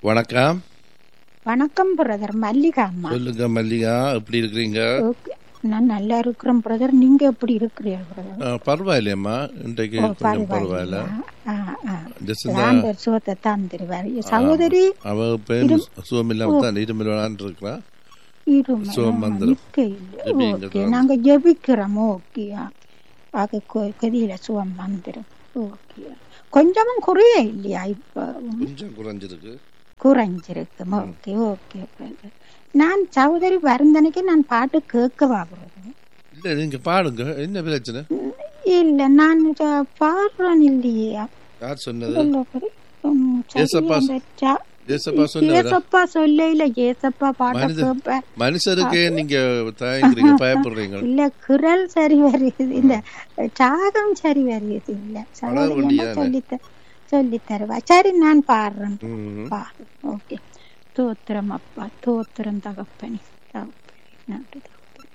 வணக்கம் வணக்கம் பிரதர் மல்லிகா அம்மா சொல்லுங்க மல்லிகா எப்படி இருக்கிறீங்க ஓகே நான் நல்லா இருக்கிறேன் பிரதர் நீங்க எப்படி இருக்கிறீர்கள் பிரதர் ஆ, பரவாயில்லையம்மா இன்றைக்கு ஓ கொஞ்சம் பரவாயில்ல ஆ, ஆ. ஜெசிந்தா ஆண்டவர் சுகத்தை தந்துருவார் சகோதரி அவ பேரும் சுகம் இல்லாம தான் இருமல் விளாண்டு இருக்கிறா இருமை சுகம் வந்துரும். நிக்க இல்லை ஜெபிங்க ஓகே நாங்க ஜெபிக்கிறோம் ஓகே அது கதியில சுகம் வந்துடும் ஓகே கொஞ்சமும் குறைய இல்லையா இப்ப கொஞ்சம் குறைஞ்சிருக்கு குறைஞ்சிருக்கு ஓகே ஓகே பிரதர் நான் சகோதரி வருந்தனைக்கு நான் பாட்டு கேட்கவா பிரதர் இல்ல நீங்க பாடுங்க என்ன பிரச்சனை இல்ல நான் ச- பாடுறேன் இல்லையா யார் சொன்னது இல்ல பிரதர். உம், சரி, ஏசப்பா அந்த ச- ஏசப்பா சொன்னதா ஏசப்பா சொல்ல இல்ல ஏசப்பா பாட்ட மனித- கேட்பேன் மனுஷருக்கே நீங்க தயங்குறீங்க பயப்படுறீங்க இல்ல குரல் சரி வருது இந்த சாகம் சரி வருது இல்ல சகோதரி வேண்டியதானே? என்ன சொல்லித்த சொல்லி தருவா சரி நான் பாடுறேன் ம். பாடு ஓகே தோத்திரம் அப்பா தோத்திரம் தகப்பனி தகப்பனி நன்றி தகப்பனே.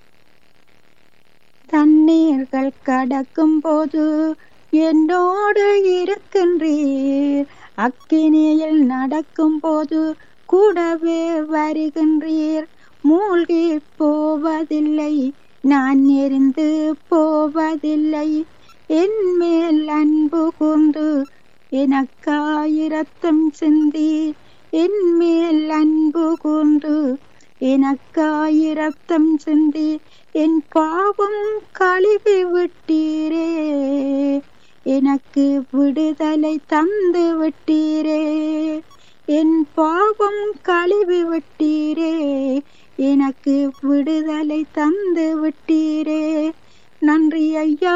தண்ணீர்கள் கடக்கும் போது என்னோடு இருக்கின்றீர் அக்கினியில் நடக்கும் போது கூடவே வருகின்றீர் மூழ்கி போவதில்லை நான் எரிந்து போவதில்லை என் மேல் அன்பு கூர்ந்து எனக்காயிரத்தம் சிந்தி என் மேல் அன்பு கூர்ந்து எனக்காயிரத்தம் சிந்தி என் பாவம் கழுவி விட்டீரே எனக்கு விடுதலை தந்து விட்டீரே என் பாவம் கழுவி விட்டீரே எனக்கு விடுதலை தந்து விட்டீரே நன்றி ஐயா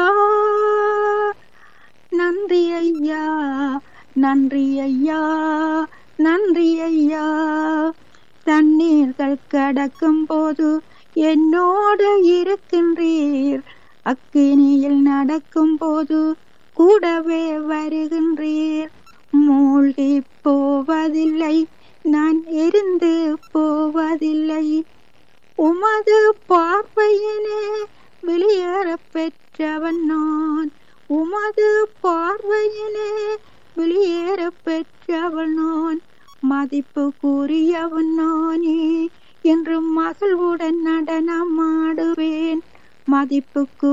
நன்றி ஐயா நன்றி ஐயா நன்றி ஐயா தண்ணீர்கள் கடக்கும் போது என்னோடு இருக்கின்றீர் அக்கினியில் நடக்கும் போது கூடவே வருகின்றீர் மூழ்கி போவதில்லை நான் எரிந்து போவதில்லை உமது பார்வையினே வெளியேற பெற்றவன் நான் உமது பார்வையிலே வெளியேற பெற்றவன் நான் மதிப்பு கூறியவன் நானே என்று மகிழ்வுடன் நடனமாடுவேன் மதிப்புக்கு